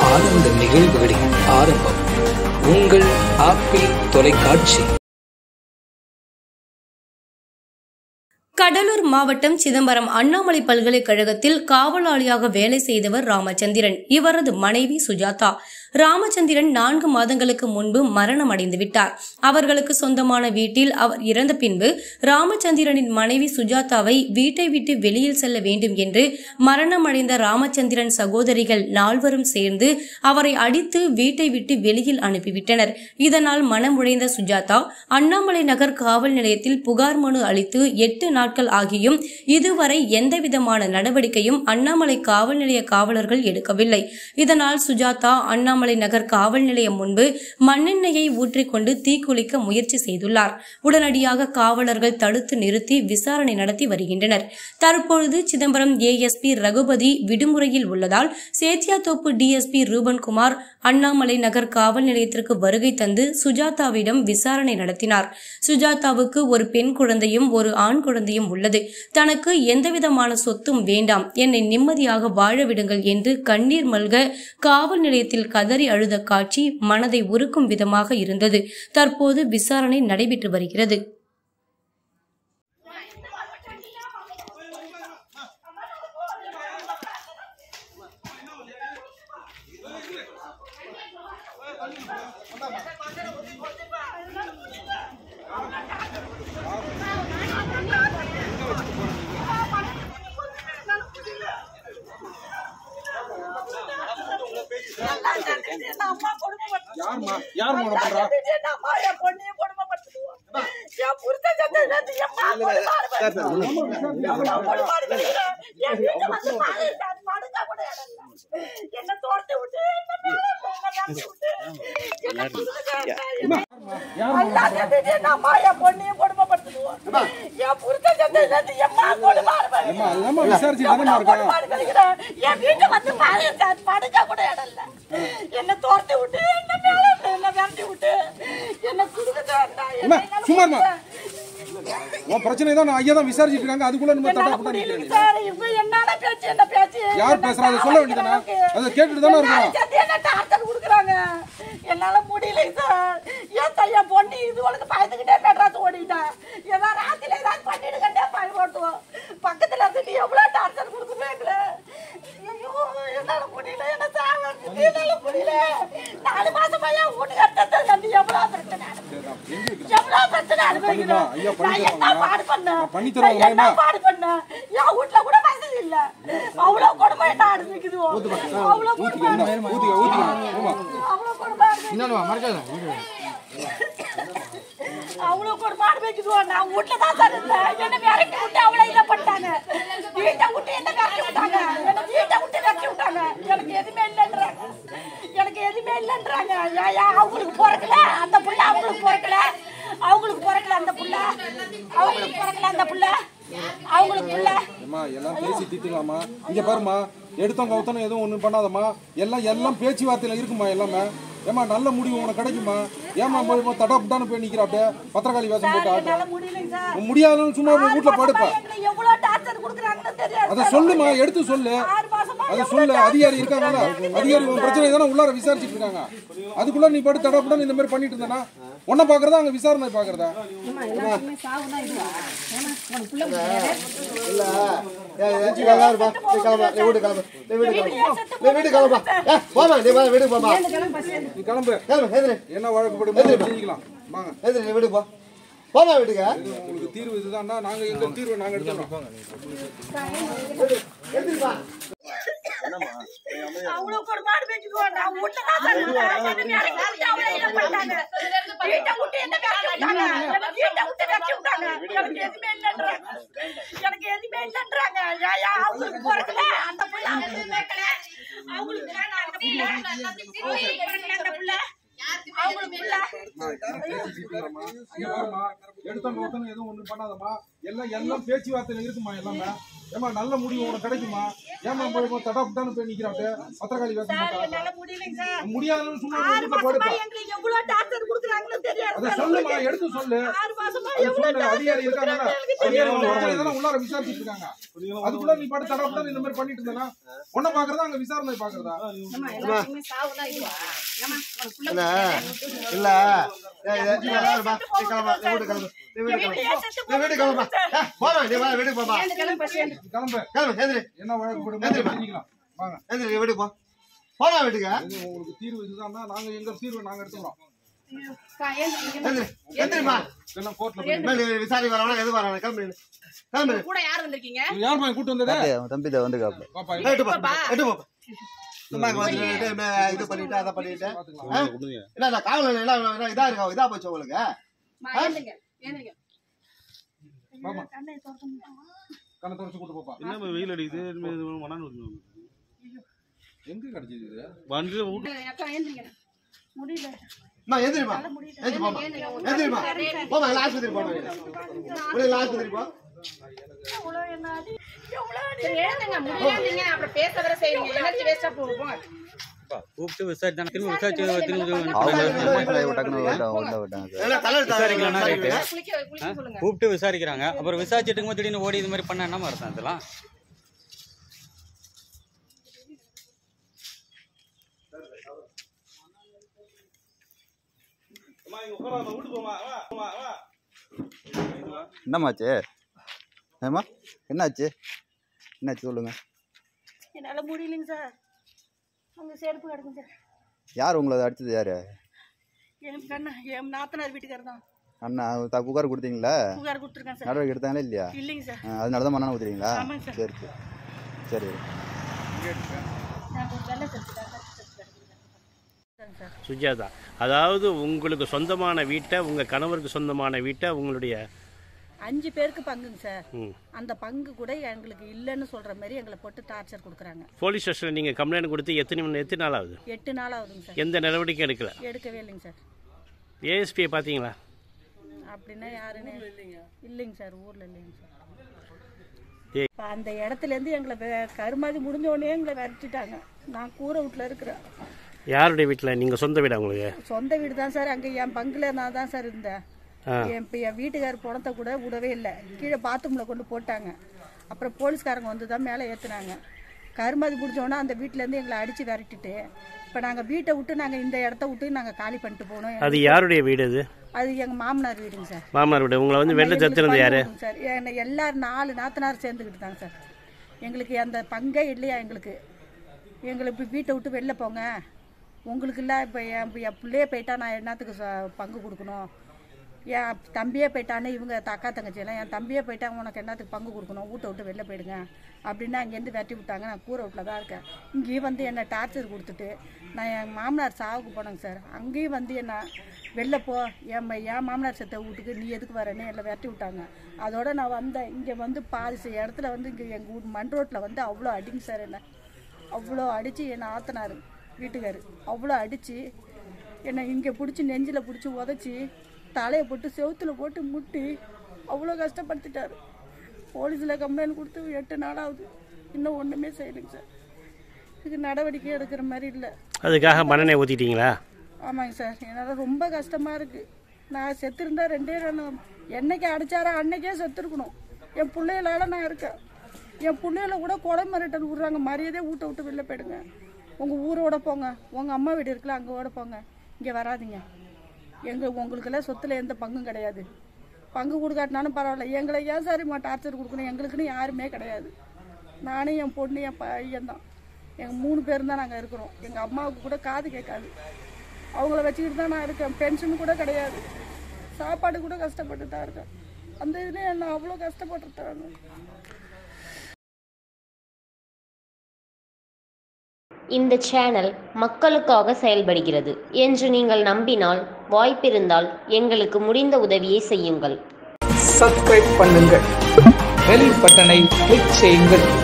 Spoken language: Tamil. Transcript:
ஆனந்த நிகழ்வுகளின் ஆரம்பம் உங்கள் ஆப்பிள் தொலைக்காட்சி கடலூர் மாவட்டம் சிதம்பரம் அண்ணாமலை பல்கலைக்கழகத்தில் காவலாளியாக வேலை செய்தவர் ராமச்சந்திரன் இவரது மனைவி சுஜாதா ராமச்சந்திரன் நான்கு மாதங்களுக்கு முன்பு மரணம் அடைந்து விட்டார் அவர்களுக்கு சொந்தமான வீட்டில் அவர் இறந்த பின்பு ராமச்சந்திரனின் மனைவி சுஜாதாவை வீட்டை விட்டு வெளியில் செல்ல வேண்டும் என்று மரணமடைந்த ராமச்சந்திரன் சகோதரிகள் நால்வரும் சேர்ந்து அவரை அடித்து வீட்டை விட்டு வெளியில் அனுப்பிவிட்டனர் இதனால் மனம் உடைந்த சுஜாதா அண்ணாமலை நகர் காவல் நிலையத்தில் புகார் மனு அளித்து எட்டு நாட்கள் ஆகியும் இதுவரை எந்தவிதமான நடவடிக்கையும் அண்ணாமலை காவல் நிலைய காவலர்கள் எடுக்கவில்லை இதனால் சுஜாதா அண்ணாமலை நகர் காவல் நிலையம் முன்பு மண்ணெண்ணெயை ஊற்றிக்கொண்டு தீக்குளிக்க முயற்சி செய்துள்ளார் உடனடியாக காவலர்கள் தடுத்து நிறுத்தி விசாரணை நடத்தி வருகின்றனர் தற்பொழுது சிதம்பரம் ஏஎஸ்பி ரகுபதி விடுமுறையில் உள்ளதால் சேத்தியாத்தோப்பு டிஎஸ்பி ரூபன்குமார் அண்ணாமலை நகர் காவல் நிலையத்திற்கு வருகை தந்து சுஜாதாவிடம் விசாரணை நடத்தினார் சுஜாதாவுக்கு ஒரு பெண் குழந்தையும் ஒரு ஆண் குழந்தையும் உள்ளது தனக்கு எந்தவிதமான சொத்தும் வேண்டாம் என்னை நிம்மதியாக வாழ விடுங்கள் என்று கண்ணீர் மல்க காவல் நிலையத்தில் கதறி அழுத காட்சி மனதை உருக்கும் விதமாக இருந்தது தற்போது விசாரணை நடைபெற்று வருகிறது யாரும்மா யார் மோடம் பண்றா என்ன தோர்த்து விட்டு என்ன விட்டு அல்லாத திடீர்னு அம்மா என் பொண்ணையும் கொடுமைப்படுத்துவோம் என் புருஷன் செத்ததுலேருந்து எம்மா கொடுமாறு அம்மா அதெல்லாம் விசாரிச்சு தானே இருக்கா என் வீட்டு வந்து பாரு சார் படுக்க கூட இடம் இல்ல என்ன தோர்த்து விட்டு என்ன மேல என்ன விரட்டி விட்டு என்ன குடுக்கத்தை அம்மா சும்மா இருமா உன் பிரச்சனை தான் நான் ஐயா தான் விசாரிச்சுட்டு இருக்காங்க அதுக்குள்ள நம்ம தட்டா போட்டா நிக்கிறேன் சார் இப்ப என்னடா பேச்சு என்ன பேச்சு யார் பேசுறா அதை சொல்ல வேண்டியதானே அதை கேட்டுட்டு தானே இருக்கணும் சத்தி என்ன டார்ச்சர் கொடுக்குறாங்க என்னால முடியல சார் ஏன் ஐயா பொண்ணு இது உனக்கு பயந்துக்கிட்டே மெட்ராஸ் ஓடிட்டேன் ஏதாவது ராத்திரில ஏதாவது பண்ணிடுங்கன்னே பயம் ஓட்டுவோம் பக்கத்துல இருந்துட்டு எவ்வளவு டார்ச்சர் கொடுக்குறீங்களே ஐயோ என்னால முடியல என்ன சார் என்னால முடியல நாலு மாசமா என் வீட்டுக்காரத்தை கண்டு எவ்வளவு பிரச்சனை எவ்வளவு பிரச்சனை அனுபவிக்கிறோம் ஐயா, நான் பண்ணி என்ன தருவாங்க. பாடு பண்ணேன் நான் பண்ணி தருவாங்க, நான் என்ன பயமா? பாடு பண்ணேன் என் வீட்டுல கூட வசதி இல்ல அவ்வளவு கொடுமை என்ன அனுபவிக்குது அவ்வளவு கொடுமை ஊத்திக்க ஊத்திக்க ஆமா அவ்வளவு கொடுமை அனுபவிக்குது. அவ்வளவு கொடுமை அனுபவிக்குது நான் வீட்டுல தான் சார் இருந்தேன் என்ன விரட்டி விட்டு அவ்வளவு இதை பண்ணிட்டாங்க வீட்டை விட்டு என்ன விரட்டி விட்டாங்க என்ன வீட்டை விட்டு விரட்டி விட்டாங்க எனக்கு எதுவுமே இல்லைன்றாங்க எனக்கு எதுவுமே இல்லைன்றாங்க ஏன் ஏன் அவங்களுக்கு பிறக்கல அந்த புள்ள அவங்களுக்கு பிறக்கல அவங்களுக்கு பிறக்கல அந்த புள்ள அவங்களுக்கு பிறக்கல அந்த புள்ள அவங்களுக்கு புள்ள அம்மா எல்லாம் பேசி தீர்த்துக்கலாமா இங்க பாருமா எடுத்தோம் கவுத்தனும் எதுவும் ஒண்ணும் பண்ணாதம்மா எல்லாம் எல்லாம் பேச்சுவார்த்தையில இருக்குமா எல்லாமே ஏமா நல்ல முடிவு உனக்கு கிடைக்குமா ஏமா போய் தட்டா புட்டான்னு போய் நிக்கிற அப்படியே பத்திரகாளி வேஷம் போட்டு ஆட்ட என்னால முடியலைங்க சார் முடியாதுன்னு சும்மா உன் வீட்டுல படுப்பா எங்களை எவ்வளவு டார்ச்சர் கொடுக்குறாங்கன்னு தெரியாது அதை சொல்லுமா எடுத்து சொல்லு ஆறு மாசமா அதை சொல்லு அதிகாரி இருக்காங்கல்ல அதிகாரி உன் பிரச்சனை தானே உள்ளார விசாரிச்சுட்டு இருக்காங்க அதுக்குள்ள நீ படுத்து தடா புட்டான்னு இந்த மாதிரி பண்ணிட்டு இருந்தனா உன்னை பாக்குறதா அங்க விசாரணை பாக்குறதா நீ கிளம்பு என்ன வழக்குப்படி செஞ்சுக்கலாம் வாங்க போமா வீட்டுக்கு உங்களுக்கு தீர்வு இதுதான்டா நாங்க எங்க தீர்வு நாங்க எடுத்துக்கிறோம் அவ்வளவு கொடுமாடு வைக்குது நான் வீட்டுல தான் சார் இருந்தேன். என்ன வேலைக்கு விட்டு அவளை என்ன பண்ணிட்டாங்க? வீட்டை விட்டு என்ன வேலைக்கு விட்டாங்க? என்ன வீட்டை விட்டு வேலைக்கு விட்டாங்க? எனக்கு எதுவுமே இல்லைன்றாங்க. எனக்கு எதுவுமே இல்லைன்றாங்க. ஏன், ஏன் அவங்களுக்கு பிறக்கல? அந்த புள்ள அவங்களுக்கு பிறக்கல. அவங்களுக்கு வேணாம் அந்த புள்ள. அவங்களுக்கு பிறக்கல அந்த புள்ள. அவங்களுக்கு புள்ள. இங்க பாரும்மா, எடுத்தோம் கவுத்தோம் எதுவும் ஒண்ணும் பண்ணாதம்மா எல்லாம் எல்லாம் பேச்சுவார்த்தையில இருக்குமா எல்லாமே ஏமா நல்ல முடிவு உனக்கு கிடைக்குமா ஏமா போய் போய் தடா புட்டான்னு போய் நிக்கிறாப்ட பத்திரகாளி வேஷம் போட்டா என்னால முடியலைங்க சார் முடியாதுன்னு சும்மா ஆறு வீட்டுல மாசமா போடுப்பா எங்களுக்கு எவ்வளவு டார்ச்சர் குடுக்குறாங்கன்னு தெரியாது அதை சார் சொல்லுமா உங்களுக்கு. எடுத்து சொல்லு ஆறு மாசமா அது எவ்வளவு சொல்லு அதிகாரி டார்ச்சர் இருக்காங்க குடுக்குறாங்க எனக்கு அதிகாரி தெரியாது சார். உங்களை தானே உள்ளார விசாரிச்சுட்டு இருக்காங்க அதுக்குள்ள நீ பாட்டு தடா புட்டான்னு இந்த மாதிரி பண்ணிட்டு இருந்தா உன்ன பாக்குறதா அங்க விசாரணை பாக்குறதா ஏம்மா, எல்லாத்துக்குமே சாவுதான் இதுவா? ஏம்மா, உனக்கு புள்ள இல்ல இல்ல ஏய், ஏய், நீ கிளம்புமா. நீ கிளம்புமா. நீ வீட்டுக்கு கிளம்பு. நீ வீட்டுக்கு கிளம்பு. நீ வீட்டுக்கு கிளம்புமா. ஏய், போடா, நீ வா, வீட்டுக்கு போப்பா. சேர்ந்து கிளம்பு, சேர்ந்து. கிளம்பு கிளம்பு, எந்திரி. என்ன வழக்கு போடுமோ எந்திரிம்மா. செஞ்சுக்கலாம் வாங்க எந்திரி, நீ வீட்டுக்கு போ. போடா வீட்டுக்கு. இது உங்களுக்கு தீர்வு இதுதான் நாங்க எங்க தீர்வை நாங்க எடுத்துக்கிறோம் அக்கா, ஏந்திரிங்க. எந்திரி. எந்திரிம்மா. எல்லாம் கோர்ட்ல போய் என்ன நீ விசாரிக்க வரவனா, எது வரவனா, கிளம்பு நீ. கிளம்பு நீ. கூட யார் வந்திருக்கீங்க யார் பையன் கூட்டு வந்தது அவன் தம்பி தான் வந்துக்காப்ல பாப்பா எட்டு போ, எட்டு போ. சும்மா இங்க வந்துட்டு, மே, இது பண்ணிட்டு, அதை பண்ணிட்டு. ஆ? என்ன, நான் காவல் நிலையம் எல்லாம் என்ன இதா இருக்கா, இதா போச்சு உங்களுக்கு அம்மா, ஏந்திரிங்க, ஏந்திரிங்க. பாப்பா கண்ணை திறந்து கண்ணை தொடச்சு கூட்டு போப்பா என்ன வெயில் அடிக்குது மணான் எங்க கிடைச்சது இது வண்டியில் விட்டு அக்கா, ஏந்திரிங்க. முடியல அம்மா, எந்திரிம்மா. எந்திரி போம்மா. எந்திரிம்மா. போம்மா, எல்லாம் ஆஸ்பத்திரி போம்மா நீ. உள்ள ஆஸ்பத்திரி போ. எவ்வளவு என்ன அடி எவ்வளவு அடி சரி எழுந்துங்க முடியாதீங்க அப்புறம் பேச வர செய்வீங்க எனர்ஜி வேஸ்டா போகும் போங்க கூப்பிட்டு விசாரிச்சாங்க திரும்ப விசாரிச்சு திரும்ப அவங்க டக்குனு விட்டாங்க உள்ள விட்டாங்க சார் எல்லாம் கலர் விசாரிக்கலாம்னா விசாரிக்கல. குளிக்க குளிக்க சொல்லுங்க கூப்பிட்டு விசாரிக்கிறாங்க அப்புறம் விசாரிச்சுட்டு இருக்கும்போது திடீர்னு ஓடி இது மாதிரி பண்ண என்ன அர்த்தம் இதெல்லாம் என்னம்மாச்சு ஏம்மா என்னாச்சு என்னாச்சு சொல்லுங்க என்னால முடியலைங்க சார் அங்க செருப்பு கிடக்குங்க சார் யார் உங்களை அதை அடிச்சது யாரு என் கண்ணா என் நாத்தனார் வீட்டுக்காரர் தான் அண்ணா த புகார் கொடுத்தீங்களா புகார் கொடுத்துருக்கேன் சார் நடவடிக்கை எடுத்தாங்களா இல்லையா இல்லைங்க சார் ஆ, அதனால தான் மண்ணெண்ணெய் ஊற்றுறீங்களா ஆமாங்க சார். சரி சரி சரி நான் கொஞ்சம் வெள்ளை செருப்பு தான் சார் சார் சுஜாதா அதாவது உங்களுக்கு சொந்தமான வீட்டை உங்கள் கணவருக்கு சொந்தமான வீட்டை உங்களுடைய அஞ்சு பேருக்கு பங்குங்க சார் ம். அந்த பங்கு கூட எங்களுக்கு இல்லைன்னு சொல்ற மாதிரி எங்களை போட்டு டார்ச்சர் கொடுக்குறாங்க போலீஸ் ஸ்டேஷனில் நீங்கள் கம்ப்ளைண்ட் கொடுத்து எத்தனை மணி எத்தனை நாள் ஆகுது எட்டு நாள் ஆகுதுங்க சார் எந்த நடவடிக்கையும் எடுக்கல எடுக்கவே இல்லைங்க சார் ஏஎஸ்பியை பார்த்தீங்களா அப்படின்னா யாருன்னு இல்லைங்க சார் ஊர்ல இல்லைங்க சார் ஏய். இப்ப அந்த இடத்துல இருந்து எங்களை வே- கருமாதி முடிஞ்ச உடனே எங்களை விரட்டிட்டாங்க நான் கூரை வீட்டுல இருக்கிறேன் யாருடைய வீட்டில் நீங்கள் சொந்த வீடா உங்களுக்கு சொந்த வீடு தான் சார் அங்க என் பங்குல நான் தான் சார் இருந்தேன் ஆ. என் இப்ப என் வீட்டுக்கார் பணத்தை கூட விடவே இல்லை கீழே பாத்ரூம்ல கொண்டு போட்டாங்க அப்புறம் போலீஸ்காரங்க வந்து தான் மேலே ஏத்துனாங்க கருமாதி முடிஞ்சோடனே அந்த வீட்டுல இருந்து எங்களை அடிச்சு விரட்டிட்டு இப்ப நாங்க வீட்டை விட்டு நாங்க இந்த இடத்த விட்டு நாங்க காலி பண்ணிட்டு போனோம் அது யாருடைய வீடு அது அது எங்க மாமனார் வீடுங்க சார் மாமனார் வீடு உங்களை வந்து வெளில தத்துனது யாரு எங்களுக்கு சார் என்ன எல்லாரும் நாலு நாத்தனார் சேர்ந்துக்கிட்டு தாங்க சார் எங்களுக்கு அந்த பங்கே இல்லையா எங்களுக்கு எங்களுக்கு இப்ப வீட்டை விட்டு வெளில போங்க உங்களுக்கு இல்லை இப்போ என் என் பிள்ளையே போயிட்டா நான் என்னத்துக்கு ச- பங்கு கொடுக்கணும் என் தம்பியே போயிட்டான்னு இவங்க அக்கா தங்கச்சியெல்லாம் என் தம்பியே போயிட்டா உனக்கு என்னத்துக்கு பங்கு கொடுக்கணும் வீட்டை விட்டு வெளில போயிடுங்க அப்படின்னு அங்கேருந்து வெட்டி விட்டாங்க நான் கூரை வீட்டில் தான் இருக்கேன் இங்கேயும் வந்து என்னை டார்ச்சர் கொடுத்துட்டு நான் என் மாமனார் சாவுக்கு போனேங்க சார் அங்கேயும் வந்து என்ன வெளில போ என் ம- என் மாமனார் செத்த வீட்டுக்கு நீ எதுக்கு வரேன்னு எல்லாம் வெட்டி விட்டாங்க அதோட நான் வந்தேன் இங்கே வந்து பாதி சி- இடத்துல வந்து இங்கே எங்கள் வீடு மண் ரோட்டில் வந்து அவ்வளோ அடிங்க சார் என்ன அவ்வளோ அடித்து என்னை ஆத்தினாரு வீட்டுக்காரு அவ்வளோ அடித்து என்னை இங்கே பிடிச்சி நெஞ்சில் பிடிச்சி உதச்சி தலையை போட்டு செவுத்துல போட்டு முட்டி அவ்வளோ கஷ்டப்படுத்திட்டாரு போலீஸில் கம்ப்ளைண்ட் கொடுத்து எட்டு நாள் ஆகுது இன்னும் ஒன்றுமே செய்யலைங்க சார் இதுக்கு நடவடிக்கை எடுக்கிற மாதிரி இல்லை அதுக்காக மண்ணெண்ணெய் ஊற்றிட்டீங்களா ஆமாங்க சார் என்னால் ரொம்ப கஷ்டமாக இருக்குது நான் செத்துருந்தா ரெண்டே ரெண்டு என்னைக்கு அடிச்சாரோ அன்னைக்கே செத்துருக்கணும் என் பிள்ளைகளால நான் இருக்கேன் என் பிள்ளைகள கூட கொலை மிரட்டல் விட்றாங்க மரியாதையே வீட்டை விட்டு வெளில போயிடுங்க உங்கள் ஊரோட போங்க உங்கள் அம்மா வீடு இருக்குல்ல அங்கே ஓட போங்க இங்கே வராதீங்க எங்கள் உங்களுக்கெல்லாம் சொத்துல எந்த பங்கும் கிடையாது பங்கு கொடுக்காட்டினாலும் பரவாயில்ல எங்களை ஏன் சார் டார்ச்சர் கொடுக்கணும் எங்களுக்குன்னு யாருமே கிடையாது நானும் என் பொண்ணு என் பையன் தான் எங்கள் மூணு பேரும் தான் நாங்கள் இருக்கிறோம் எங்கள் அம்மாவுக்கு கூட காது கேட்காது அவங்கள வச்சுக்கிட்டு தான் நான் இருக்கேன் பென்ஷன் கூட கிடையாது சாப்பாடு கூட கஷ்டப்பட்டு தான் இருக்கேன் அந்த இதுலேயே நான் அவ்வளோ கஷ்டப்பட்டுட்டாங்க இந்த சேனல் மக்களுக்காக செயல்படுகிறது என்று நீங்கள் நம்பினால் வாய்ப்பிருந்தால் எங்களுக்கு முடிந்த உதவியை செய்யுங்கள் சப்ஸ்கிரைப் பண்ணுங்கள் பெல் பட்டனை கிளிக் செய்யுங்கள்